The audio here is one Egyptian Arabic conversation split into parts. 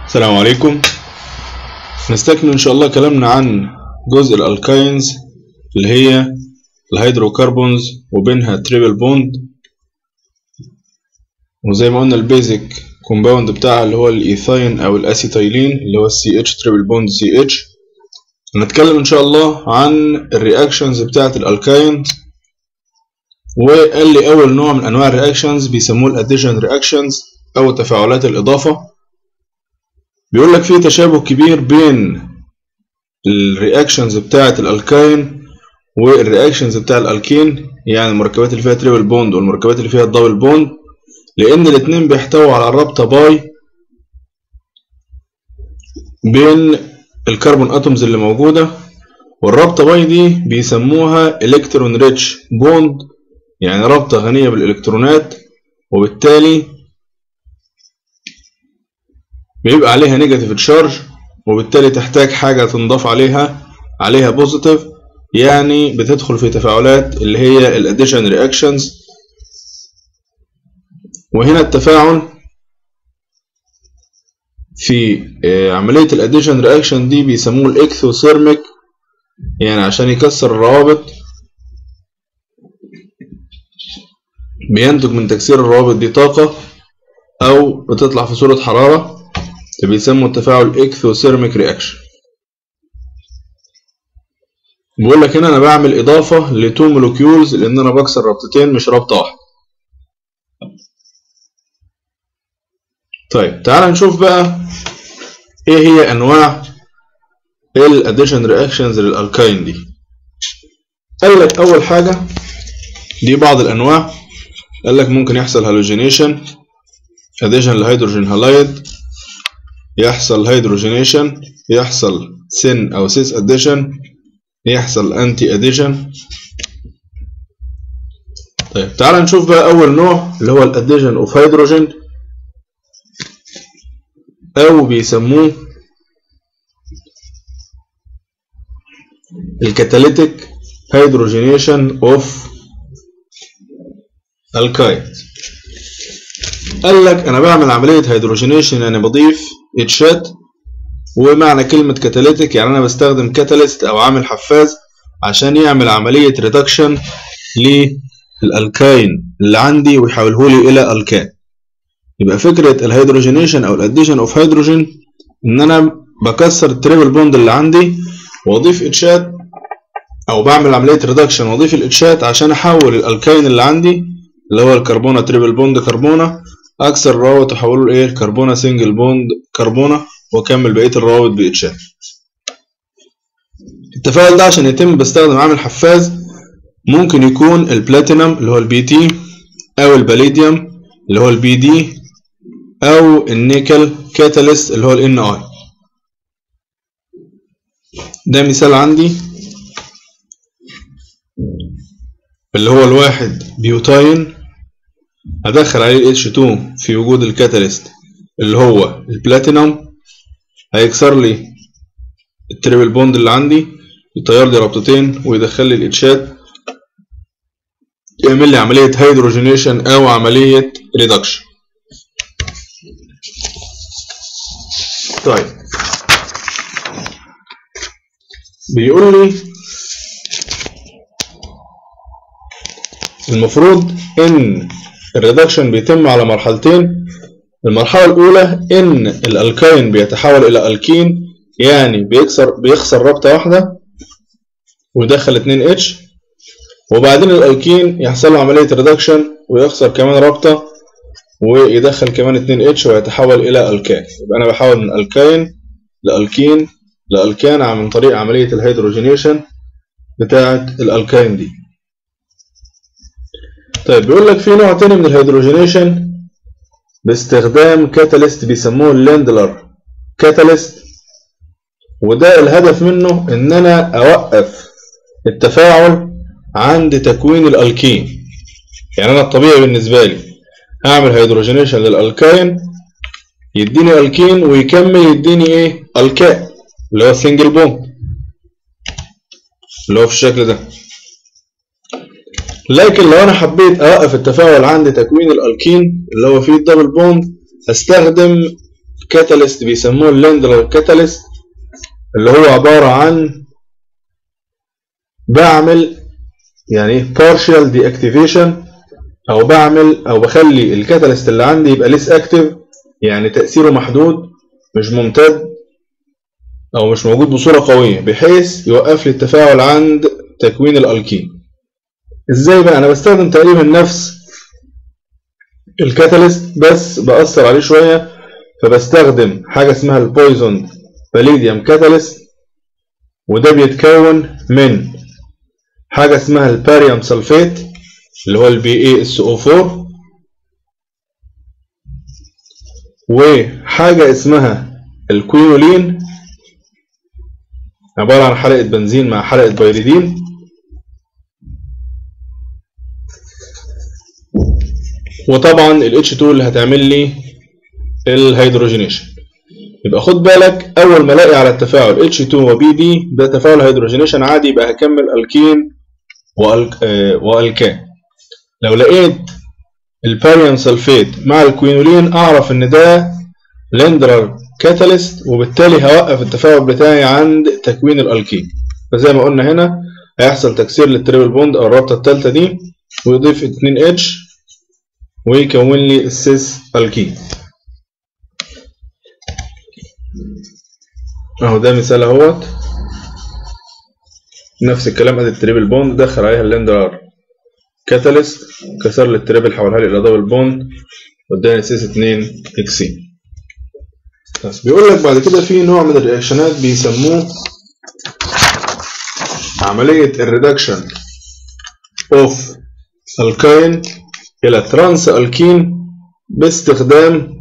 السلام عليكم نستكمل إن شاء الله كلامنا عن جزء الألكاينز اللي هي الهيدروكربونز وبينها تريبل بوند وزي ما قلنا البيزك كومباوند بتاعها اللي هو الإيثاين أو الأسيتايلين اللي هو السي اتش تريبل بوند سي اتش هنتكلم إن شاء الله عن الرياكشنز بتاعة الألكاينز وقال لي أول نوع من أنواع الرياكشنز بيسموه الأديشن رياكشنز أو تفاعلات الإضافة بيقول لك في تشابه كبير بين الرياكشنز بتاعة الألكاين والرياكشنز بتاع الألكين يعني المركبات اللي فيها تريبل بوند والمركبات اللي فيها الدبل بوند لأن الاتنين بيحتووا على الرابطة باي بين الكربون اتومز اللي موجودة والرابطة باي دي بيسموها الكترون ريتش بوند يعني رابطة غنية بالإلكترونات وبالتالي بيبقى عليها نيجاتيف تشارج وبالتالي تحتاج حاجة تنضاف عليها عليها بوزيتيف يعني بتدخل في تفاعلات اللي هي الاديشن رياكشنز وهنا التفاعل في عملية الاديشن رياكشن دي بيسموه الاكثوثيرميك يعني عشان يكسر الروابط بينتج من تكسير الروابط دي طاقة أو بتطلع في صورة حرارة بيسموا التفاعل اكثوثيرميك رياكشن بيقول لك هنا انا بعمل اضافه لتو مولكيولز لان انا بكسر رابطتين مش رابطه واحده طيب تعال نشوف بقى ايه هي انواع الاديشن رياكشنز للالكاين دي قال لك اول حاجه دي بعض الانواع قال لك ممكن يحصل هالوجينيشن اديشن لهيدروجين هالايد يحصل هيدروجينيشن يحصل سن او سيس اديشن يحصل انتي اديشن طيب تعال نشوف بقى اول نوع اللي هو الاديشن اوف هيدروجين او بيسموه الكاتاليتيك هيدروجينيشن اوف الكاين قال لك انا بعمل عمليه هيدروجينيشن يعني بضيف اتشات ومعنى كلمة كاتاليتيك يعني أنا بستخدم كاتاليست أو عامل حفاز عشان يعمل عملية ريدكشن للألكاين اللي عندي ويحوله لي إلى ألكان يبقى فكرة الهيدروجينيشن أو الأديشن أوف هيدروجين إن أنا بكسر التريبل بوند اللي عندي وأضيف اتشات أو بعمل عملية ريدكشن وأضيف الاتشات عشان أحول الألكاين اللي عندي اللي هو الكربونة تريبل بوند كربونة أكسر الروابط وأحوله لإيه الكربونة سنجل بوند كربونة واكمل بقيه الروابط باتشات التفاعل ده عشان يتم بستخدم عامل حفاز ممكن يكون البلاتينم اللي هو البي تي او الباليديوم اللي هو البي دي او النيكل كاتاليست اللي هو الان اي ده مثال عندي اللي هو الواحد بيوتاين هدخل عليه ال H2 في وجود الكاتاليست اللي هو البلاتينم هيكسر لي التريبل بوند اللي عندي يطير لي رابطتين ويدخل لي الاتشات يعمل لي عملية هيدروجينيشن أو عملية ريدكشن طيب بيقول لي المفروض إن الريدكشن بيتم على مرحلتين المرحلة الأولى إن الألكاين بيتحول إلى ألكين يعني بيكسر بيخسر رابطة واحدة ويدخل 2 اتش وبعدين الألكين يحصل له عملية ريدكشن ويخسر كمان رابطة ويدخل كمان 2 اتش ويتحول إلى ألكان يبقى أنا بحول من ألكاين لألكين لألكان عن طريق عملية الهيدروجينيشن بتاعة الألكاين دي طيب بيقول لك في نوع تاني من الهيدروجينيشن باستخدام كاتاليست بيسموه الليندلر كاتاليست وده الهدف منه ان انا اوقف التفاعل عند تكوين الالكين يعني انا الطبيعي بالنسبه لي هعمل هيدروجينيشن للالكاين يديني الكين ويكمل يديني ايه الكاء اللي هو سنجل بوند اللي هو في الشكل ده لكن لو انا حبيت اوقف التفاعل عند تكوين الالكين اللي هو فيه الدبل بوند هستخدم كاتاليست بيسموه الليندلر كاتاليست اللي هو عبارة عن بعمل يعني partial deactivation او بعمل او بخلي الكاتاليست اللي عندي يبقى ليس اكتف يعني تأثيره محدود مش ممتد او مش موجود بصورة قوية بحيث يوقف لي التفاعل عند تكوين الالكين ازاي بقى انا بستخدم تقريبا نفس الكاتاليست بس بأثر عليه شوية فبستخدم حاجة اسمها البويزون فاليديوم كاتاليست وده بيتكون من حاجة اسمها الباريوم سلفيت اللي هو البي اي اس او 4 وحاجة اسمها الكوينولين عبارة عن حلقة بنزين مع حلقة بيريدين وطبعا ال H2 اللي هتعمل لي الهيدروجينيشن يبقى خد بالك اول ما الاقي على التفاعل H2 و BD ده تفاعل هيدروجينيشن عادي يبقى هكمل الكين والك... آه والكان لو لقيت الباريوم سلفيت مع الكوينولين اعرف ان ده ليندرر كاتاليست وبالتالي هوقف التفاعل بتاعي عند تكوين الالكين فزي ما قلنا هنا هيحصل تكسير للتريبل بوند او الرابطه الثالثه دي ويضيف 2 اتش ويكون لي السيس الكين اهو ده مثال اهوت نفس الكلام ادي التريبل بوند دخل عليها الليندر كاتاليست كسر لي التريبل حولها لي الى دبل بوند واداني سيس 2 اكسي بس بيقول لك بعد كده في نوع من الرياكشنات بيسموه عملية الريدكشن اوف الكاين الى ترانس الكين باستخدام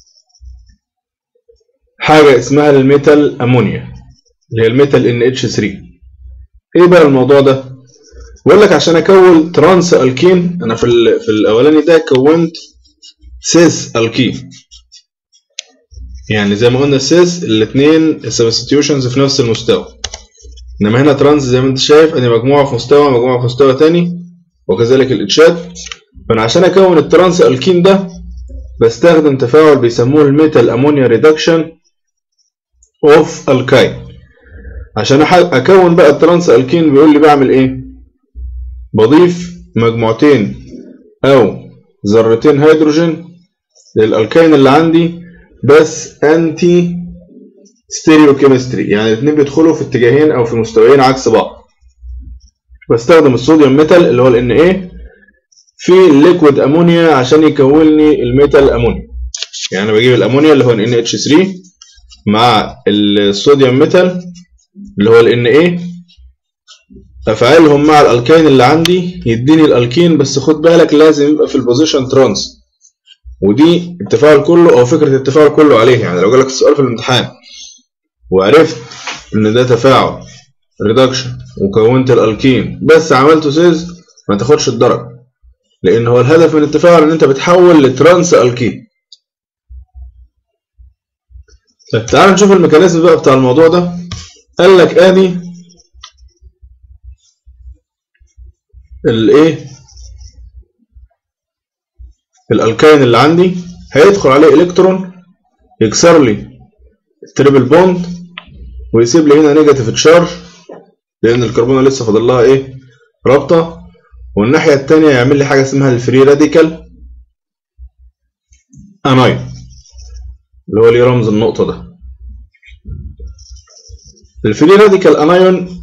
حاجة اسمها الميتال امونيا اللي هي الميتال ان اتش 3 ايه بقى الموضوع ده بيقول لك عشان اكون ترانس الكين انا في في الاولاني ده كونت سيس الكين يعني زي ما قلنا السيس الاثنين السبستيوشنز في نفس المستوى انما هنا ترانس زي ما انت شايف ادي مجموعه في مستوى مجموعه في مستوى تاني وكذلك الاتشات فانا عشان اكون الترانس الكين ده بستخدم تفاعل بيسموه الميتال امونيا ريدكشن اوف الكاين عشان اكون بقى الترانس الكين بيقول لي بعمل ايه بضيف مجموعتين او ذرتين هيدروجين للالكاين اللي عندي بس انتي ستيريوكيمستري يعني الاثنين بيدخلوا في اتجاهين او في مستويين عكس بعض بستخدم الصوديوم ميتال اللي هو ال Na في الليكويد امونيا عشان يكون لي الميتال امونيا يعني انا بجيب الامونيا اللي هو ال NH3 مع الصوديوم ميتال اللي هو ال Na افعلهم مع الالكين اللي عندي يديني الالكين بس خد بالك لازم يبقى في البوزيشن ترانس ودي التفاعل كله او فكره التفاعل كله عليه يعني لو جالك السؤال في الامتحان وعرفت ان ده تفاعل ريدكشن وكونت الالكين بس عملته سيز ما تاخدش الدرجه لان هو الهدف من التفاعل ان انت بتحول لترانس الكين طيب تعال نشوف الميكانيزم بقى بتاع الموضوع ده قال لك ادي الايه الالكاين اللي عندي هيدخل عليه الكترون يكسر لي التريبل بوند ويسيب لي هنا نيجاتيف تشارج لان الكربونه لسه فاضل لها ايه رابطه والناحيه الثانيه يعمل لي حاجه اسمها الفري راديكال انايون اللي هو ليه رمز النقطه ده الفري راديكال انايون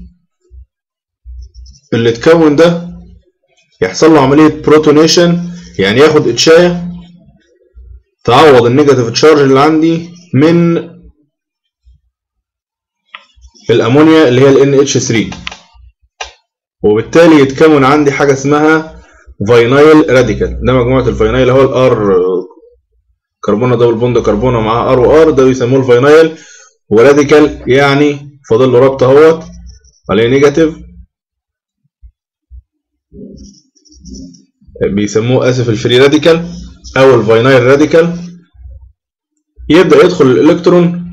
اللي اتكون ده يحصل له عمليه بروتونيشن يعني ياخد اتشايه تعوض النيجاتيف تشارج اللي عندي من الامونيا اللي هي ال NH3 وبالتالي يتكون عندي حاجه اسمها فاينايل راديكال ده مجموعه الفاينايل هو الار كربونه دبل بوند كربونه معاه ار وار ده بيسموه الفاينايل وراديكال يعني فاضل له رابطه اهوت عليه نيجاتيف بيسموه اسف الفري راديكال او الفاينايل راديكال يبدا يدخل الالكترون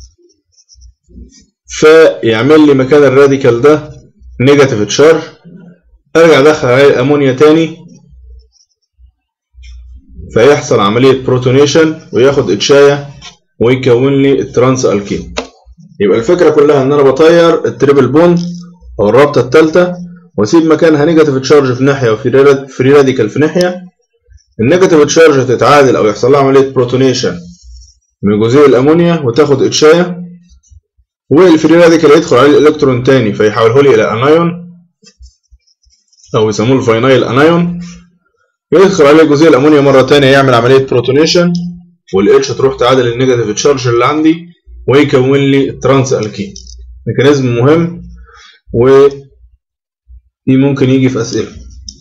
فيعمل لي مكان الراديكال ده نيجاتيف تشارج ارجع ادخل عليه الامونيا تاني فيحصل عمليه بروتونيشن وياخد اتشايه ويكون لي الترانس الكين يبقى الفكره كلها ان انا بطير التريبل بوند او الرابطه الثالثه واسيب مكانها نيجاتيف تشارج في ناحيه وفري راديكال في ناحيه النيجاتيف تشارج تتعادل او يحصل لها عمليه بروتونيشن من جزيء الامونيا وتاخد اتشايه والفري راديكال يدخل عليه الالكترون تاني فيحوله لي الى انايون او يسموه الفاينايل انايون يدخل عليه جزيء الامونيا مره تانية يعمل عمليه بروتونيشن والاتش تروح تعادل النيجاتيف تشارج اللي عندي ويكون لي الترانس الكين ميكانيزم مهم و ممكن يجي في اسئله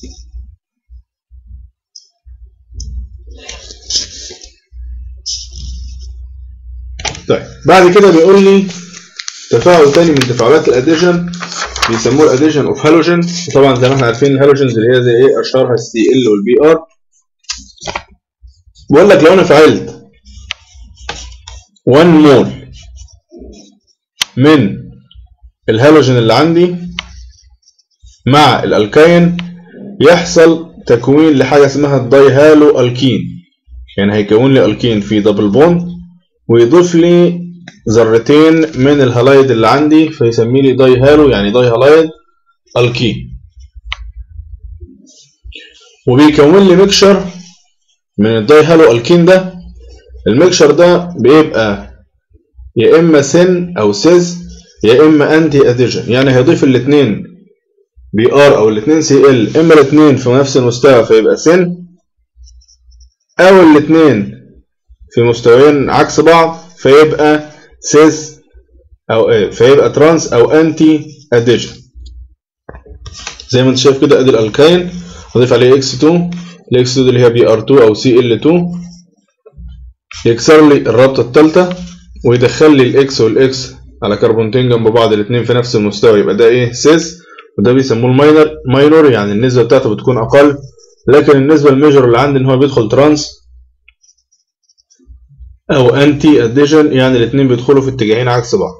طيب بعد كده بيقول لي تفاعل تاني من تفاعلات الاديشن بيسموه الاديشن اوف هالوجين وطبعا زي ما احنا عارفين الهالوجينز اللي هي زي ايه اشهرها السي ال والبي ار بيقول لك لو انا فعلت 1 مول من الهالوجين اللي عندي مع الالكاين يحصل تكوين لحاجه اسمها الداي هالو الكين يعني هيكون لي الكين في دبل بوند ويضيف لي ذرتين من الهلايد اللي عندي فيسمي لي داي هالو يعني داي هلايد الكين وبيكون لي ميكشر من الداي هالو الكين ده الميكشر ده بيبقى يا اما سن او سيز يا اما انتي اديجن يعني هيضيف الاثنين بي ار او الاثنين سي ال اما الاثنين في نفس المستوى فيبقى سن او الاثنين في مستويين عكس بعض فيبقى سيس او ايه فيبقى ترانس او انتي اديجن زي ما انت شايف كده ادي الالكاين اضيف عليه اكس 2 الاكس 2 اللي هي بي ار 2 او سي ال 2 يكسر لي الرابطه الثالثه ويدخل لي الاكس والاكس على كربونتين جنب بعض الاثنين في نفس المستوى يبقى ده ايه سيس وده بيسموه الماينر ماينور يعني النسبه بتاعته بتكون اقل لكن النسبه الميجر اللي عندي ان هو بيدخل ترانس او انتي اديشن يعني الاثنين بيدخلوا في اتجاهين عكس بعض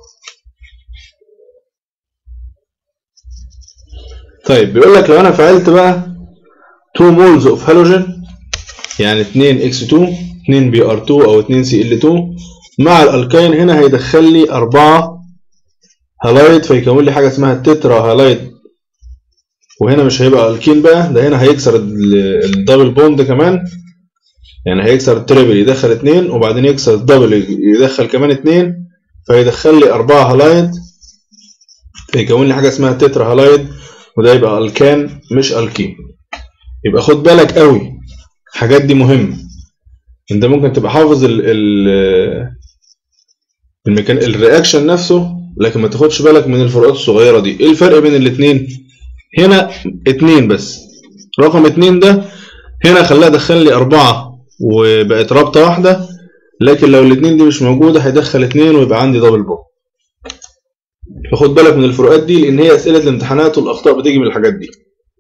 طيب بيقول لك لو انا فعلت بقى 2 مولز اوف هالوجين يعني 2 اكس 2 2 بي ار 2 او 2 سي ال 2 مع الالكاين هنا هيدخل لي 4 هالايد فيكون لي حاجه اسمها تترا هالايد وهنا مش هيبقى الكين بقى ده هنا هيكسر الدبل بوند كمان يعني هيكسر التريبل يدخل اتنين وبعدين يكسر الدبل يدخل كمان اتنين فيدخل لي أربعة هالايد فيكون لي حاجة اسمها تترا هالايد وده يبقى الكان مش الكين يبقى خد بالك قوي الحاجات دي مهمة انت ممكن تبقى حافظ ال ال المكان الرياكشن نفسه لكن ما تاخدش بالك من الفروقات الصغيرة دي ايه الفرق بين الاتنين هنا اتنين بس رقم اتنين ده هنا خلاها دخل لي أربعة وبقت رابطة واحدة لكن لو الاتنين دي مش موجودة هيدخل اتنين ويبقى عندي دبل بو فخد بالك من الفروقات دي لأن هي أسئلة الامتحانات والأخطاء بتيجي من الحاجات دي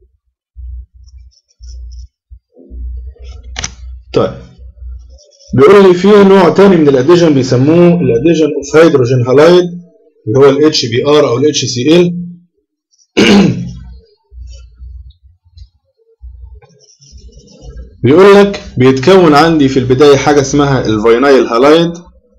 طيب بيقول لي في نوع تاني من الاديجن بيسموه الاديجن اوف هيدروجين هالايد اللي هو الاتش بي ار او الاتش سي ال بيقول لك بيتكون عندي في البداية حاجة اسمها الفينايل هالايد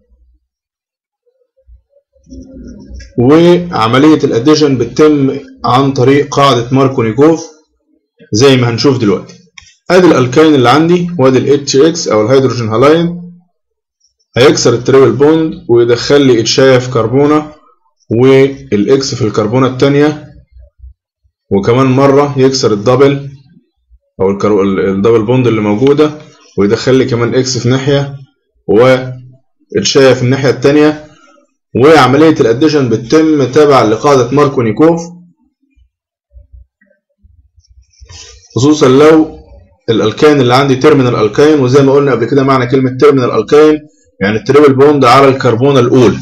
وعملية الاديشن بتتم عن طريق قاعدة ماركونيكوف زي ما هنشوف دلوقتي ادي الالكاين اللي عندي وادي الاتش اكس او الهيدروجين هالايد هيكسر التريبل بوند ويدخل لي اتشاية في كربونة والاكس في الكربونة التانية وكمان مرة يكسر الدبل او الدبل بوند اللي موجوده ويدخل لي كمان اكس في ناحيه والشايه في الناحيه الثانيه وعمليه الاديشن بتتم تابعا لقاعده ماركونيكوف خصوصا لو الالكاين اللي عندي تيرمينال الكاين وزي ما قلنا قبل كده معنى كلمه تيرمينال الكاين يعني التريبل بوند على الكربونه الاولى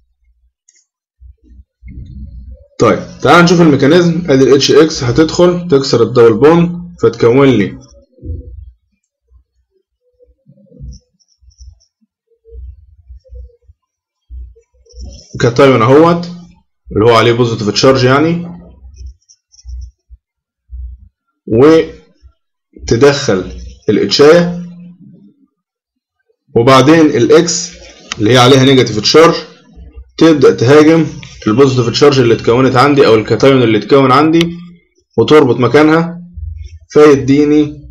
طيب تعال نشوف الميكانيزم ادي الاتش اكس هتدخل تكسر الدبل بوند فتكون لي كاتايون اهوت اللي هو عليه بوزيتيف تشارج يعني وتدخل الاتشاية وبعدين الاكس اللي هي عليها نيجاتيف تشارج تبدأ تهاجم البوزيتيف تشارج اللي اتكونت عندي او الكاتايون اللي اتكون عندي وتربط مكانها فيديني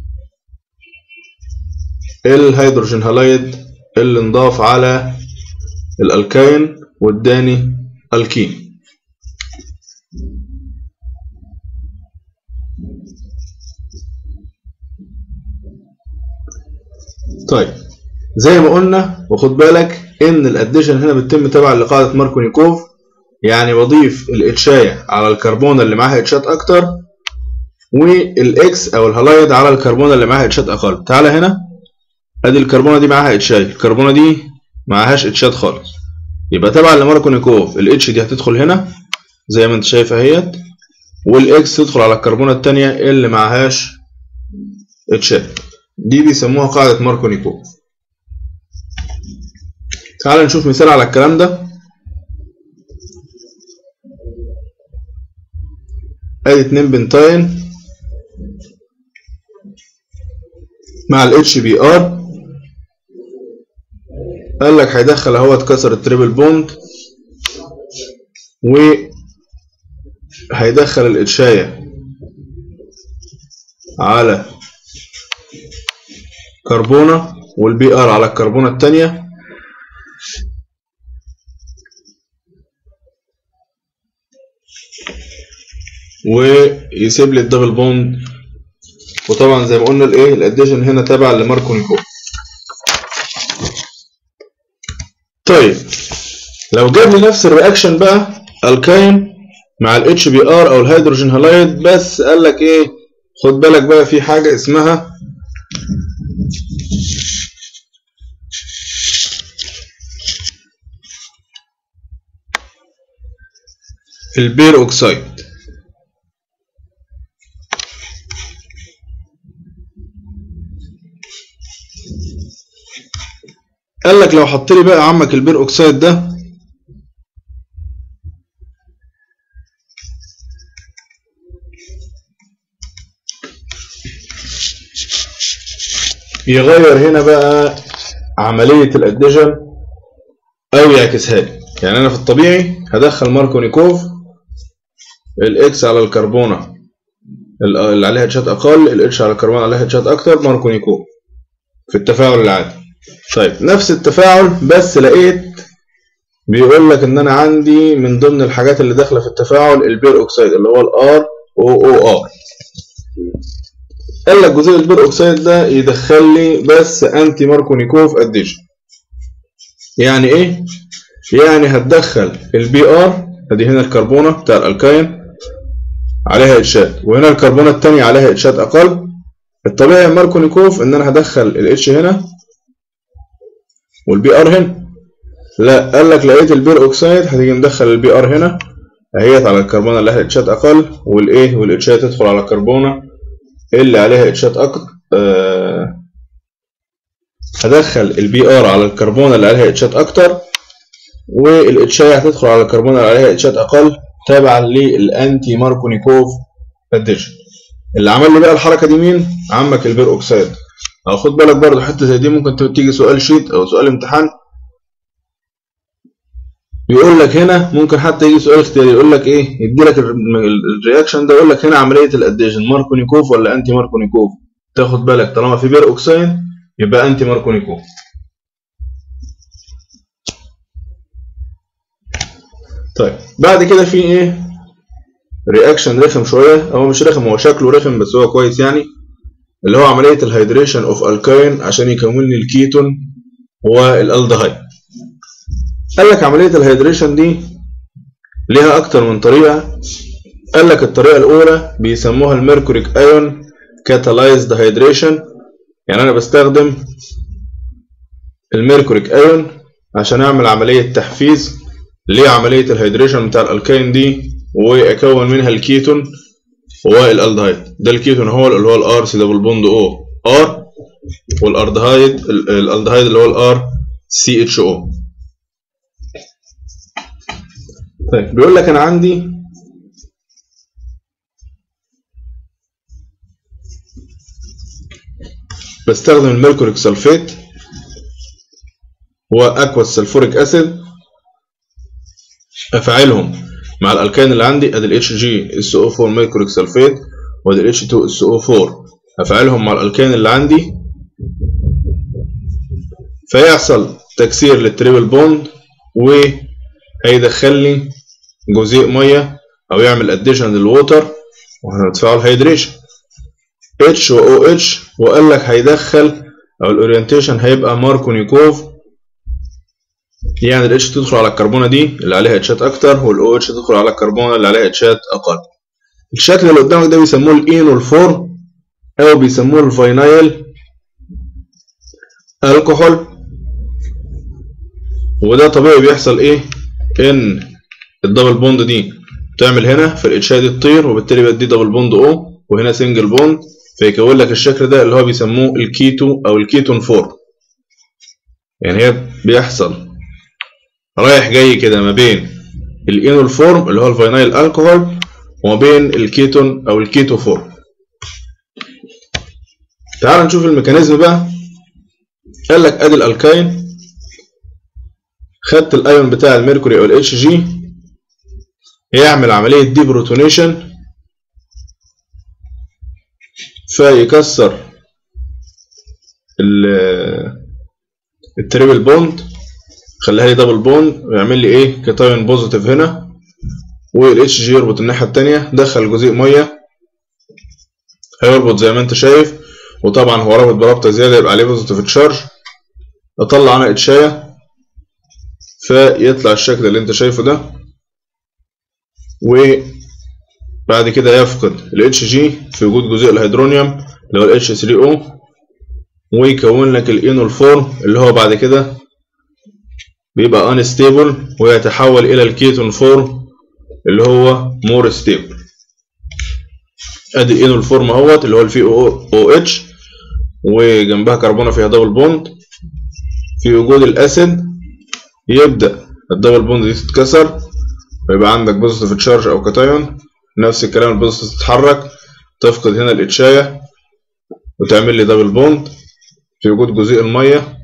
الهيدروجين هالايد اللي انضاف على الالكاين واداني الكين طيب زي ما قلنا وخد بالك ان الاديشن هنا بتتم تبعا لقاعده ماركونيكوف يعني بضيف الاتشايه على الكربونه اللي معاها اتشات اكتر والاكس او الهالايد على الكربونه اللي معاها اتشات اقل تعالى هنا ادي الكربونه دي معاها اتشاي الكربونه دي معاهاش اتشات خالص يبقى تبعا لماركونيكوف الاتش دي هتدخل هنا زي ما انت شايف اهيت والاكس تدخل على الكربونه الثانيه اللي معاهاش اتشات دي بيسموها قاعده ماركونيكوف تعال نشوف مثال على الكلام ده ادي اتنين بنتاين مع ال HBr قال لك هيدخل اهو اتكسر التريبل بوند و هيدخل الاتشاية على كربونة والبي ار على الكربونة التانية ويسيب لي الدبل بوند وطبعا زي ما قلنا الايه الاديشن هنا تابع لماركونيكوف طيب لو جاب لي نفس الرياكشن بقى الكاين مع الاتش بي ار او الهيدروجين هالايد بس قال لك ايه خد بالك بقى في حاجه اسمها البير اوكسايد قال لك لو حط لي بقى عمك البير اوكسايد ده يغير هنا بقى عملية الاديشن او يعكسها لي يعني انا في الطبيعي هدخل ماركونيكوف الاكس على الكربونة اللي عليها تشات اقل الاتش على الكربون عليها تشات اكتر ماركونيكوف في التفاعل العادي طيب نفس التفاعل بس لقيت بيقول لك ان انا عندي من ضمن الحاجات اللي داخله في التفاعل البير اوكسيد اللي هو الار او او ار قال لك جزيء البير اوكسيد ده يدخل لي بس انتي ماركونيكوف اديشن يعني ايه يعني هتدخل البي ار ادي هنا الكربونه بتاع الالكاين عليها اتشات وهنا الكربونه الثانيه عليها اتشات اقل الطبيعي يا ماركونيكوف ان انا هدخل الاتش هنا والبي ار هنا لا قال لك لقيت البير اوكسايد هتيجي مدخل البي ار هنا اهيت على الكربونه اللي عليها اتشات اقل والايه والاتشات تدخل على الكربونه اللي عليها اتشات اكتر آه هدخل البي ار على الكربونه اللي عليها اتشات اكتر والاتشاية هتدخل على الكربونه اللي عليها اتشات اقل تابعا للانتي ماركونيكوف اديشن اللي عمل لي بقى الحركه دي مين عمك البير اوكسايد او خد بالك برضه حته زي دي ممكن تيجي سؤال شيت او سؤال امتحان يقول لك هنا ممكن حتى يجي سؤال اختياري يقول لك ايه يدي لك الرياكشن ده يقول لك هنا عمليه الاديشن ماركونيكوف ولا انتي ماركونيكوف تاخد بالك طالما في بير اوكسايد يبقى انتي ماركونيكوف طيب بعد كده في ايه رياكشن رخم شويه هو مش رخم هو شكله رخم بس هو كويس يعني اللي هو عمليه الهيدريشن اوف الكاين عشان يكون لي الكيتون والالدهايد قال لك عمليه الهيدريشن دي ليها اكتر من طريقه قال لك الطريقه الاولى بيسموها الميركوريك ايون كاتالايزد هيدريشن يعني انا بستخدم الميركوريك ايون عشان اعمل عمليه تحفيز لعمليه الهيدريشن بتاع الالكاين دي واكون منها الكيتون والالدهايد ده الكيتون هو اللي هو الار سي دبل بوند او ار والالدهايد الالدهايد اللي هو الار سي اتش او طيب بيقول لك انا عندي بستخدم الميركوريك سلفيت واكوس سلفوريك اسيد افعلهم مع الالكين اللي عندي ادي الاتش جي اس او 4 ميركوريك سلفيت وادي الاتش 2 اس او 4 افعلهم مع الالكين اللي عندي فيحصل تكسير للتريبل بوند وهيدخل لي جزيء ميه او يعمل اديشن للووتر وهندفعه الهيدريشن اتش و او اتش وقال لك هيدخل او الاورينتيشن هيبقى ماركونيكوف يعني ال H تدخل على الكربونة دي اللي عليها اتشات أكتر وال OH تدخل على الكربونة اللي عليها اتشات أقل. الشكل اللي قدامك ده بيسموه الإينول فورم أو بيسموه الفاينايل الكحول وده طبيعي بيحصل إيه؟ إن الدبل بوند دي تعمل هنا في الاتشات دي تطير وبالتالي بقى دي دبل بوند O وهنا سنجل بوند فيكون لك الشكل ده اللي هو بيسموه الكيتو أو الكيتون فورم. يعني هي بيحصل رايح جاي كده ما بين الاينول فورم اللي هو الفينايل الكحول وما بين الكيتون او الكيتو فورم تعال نشوف الميكانيزم بقى قال لك ادي الالكاين خدت الايون بتاع الميركوري او الاتش جي يعمل عمليه دي بروتونيشن فيكسر التريبل بوند خليها لي دبل بوند ويعمل لي ايه كتايون بوزيتيف هنا والاتش جي يربط الناحيه التانية دخل جزيء ميه هيربط زي ما انت شايف وطبعا هو رابط برابطه زياده يبقى عليه بوزيتيف تشارج اطلع انا اتشايه فيطلع الشكل اللي انت شايفه ده وبعد كده يفقد ال HG في وجود جزيء الهيدرونيوم اللي هو ال H3O ويكون لك الانول فورم اللي هو بعد كده بيبقى unstable ويتحول إلى الكيتون فورم اللي هو more stable ادي الانول فورم اهوت اللي هو الفي او اتش وجنبها كربونه فيها دبل بوند في وجود الاسيد يبدا الدبل بوند دي تتكسر ويبقى عندك بوزيتيف تشارج او كاتايون نفس الكلام البوزيتيف تتحرك تفقد هنا الاتشايه وتعمل لي دبل بوند في وجود جزيء الميه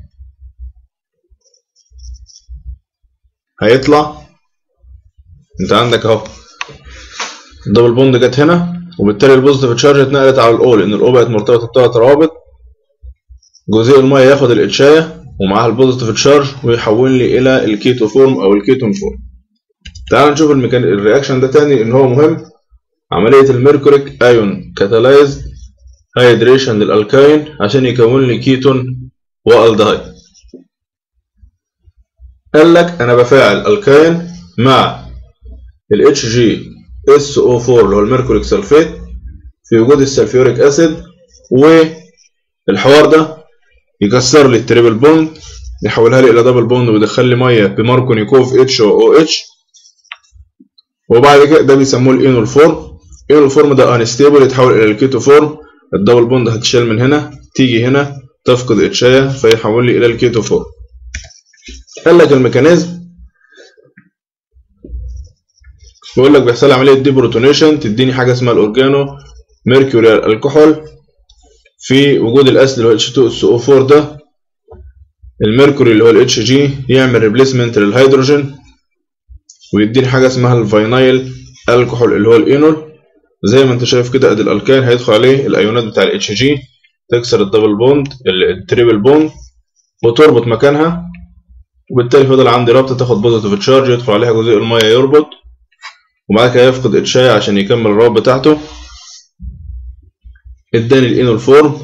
هيطلع انت عندك اهو الدبل بوند جت هنا وبالتالي البوزيتيف تشارج اتنقلت على الاو لان الاو بقت مرتبطه بثلاث روابط جزيء الميه ياخد الاتشايه ومعاها البوزيتيف تشارج ويحول لي الى الكيتو فورم او الكيتون فورم تعال نشوف الميكان الرياكشن ده تاني ان هو مهم عمليه الميركوريك ايون كاتالايز هيدريشن للالكاين عشان يكون لي كيتون والدهايد قال لك انا بفاعل الكاين مع ال HgSO4 اللي هو الميركوريك سلفيت في وجود السلفيوريك اسيد والحوار ده يكسر لي التريبل بوند يحولها لي الى دبل بوند ويدخل لي ميه بماركونيكوف اتش او اتش وبعد كده ده بيسموه الانول فورم الانول فورم ده انستيبل يتحول الى الكيتو فورم الدبل بوند هتشال من هنا تيجي هنا تفقد اتشايه فيحول لي الى الكيتو فورم قال لك الميكانيزم بيقول لك بيحصل عمليه ديبروتونيشن تديني حاجه اسمها الاورجانو ميركوريال الكحول في وجود الاسيد اللي هو H2SO4 ده الميركوري اللي هو ال HG يعمل ريبليسمنت للهيدروجين ويديني حاجه اسمها الفاينايل الكحول اللي هو الانول زي ما انت شايف كده ادي الالكان هيدخل عليه الايونات بتاع ال HG تكسر الدبل بوند التريبل بوند وتربط مكانها وبالتالي فضل عندي رابطة تاخد بوزيتيف تشارج يدخل عليها جزيء المية يربط وبعد كده يفقد اتشاي عشان يكمل الرابط بتاعته اداني الانول فورم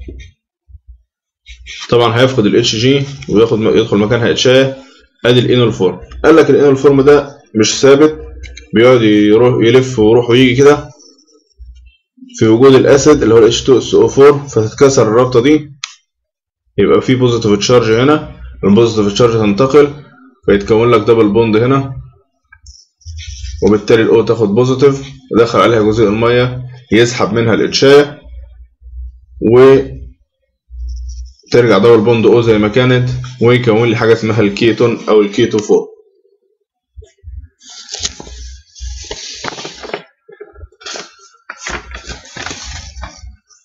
طبعا هيفقد الاتش جي وياخد يدخل مكانها اتشاي ادي الانول فورم قال لك الانول فورم ده مش ثابت بيقعد يروح يلف ويروح ويجي كده في وجود الاسيد اللي هو ال H2SO4 فتتكسر الرابطه دي يبقى في بوزيتيف تشارج هنا البوزيتيف تشارج تنتقل فيتكون لك دبل بوند هنا وبالتالي الاو تاخد بوزيتيف يدخل عليها جزيء الميه يسحب منها الاتشايه و ترجع دبل بوند او زي ما كانت ويكون لي حاجه اسمها الكيتون او الكيتو فور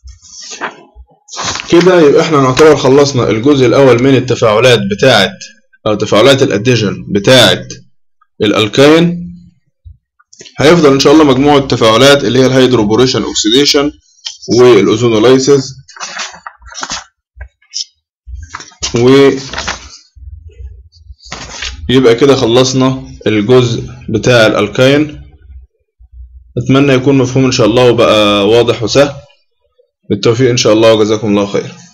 كده يبقى احنا نعتبر خلصنا الجزء الاول من التفاعلات بتاعه أو تفاعلات الأديجن بتاعة الألكاين هيفضل إن شاء الله مجموعة تفاعلات اللي هي الهيدروبوريشن أوكسيديشن والأوزونولايسيس و يبقى كده خلصنا الجزء بتاع الألكاين أتمنى يكون مفهوم إن شاء الله وبقى واضح وسهل بالتوفيق إن شاء الله وجزاكم الله خير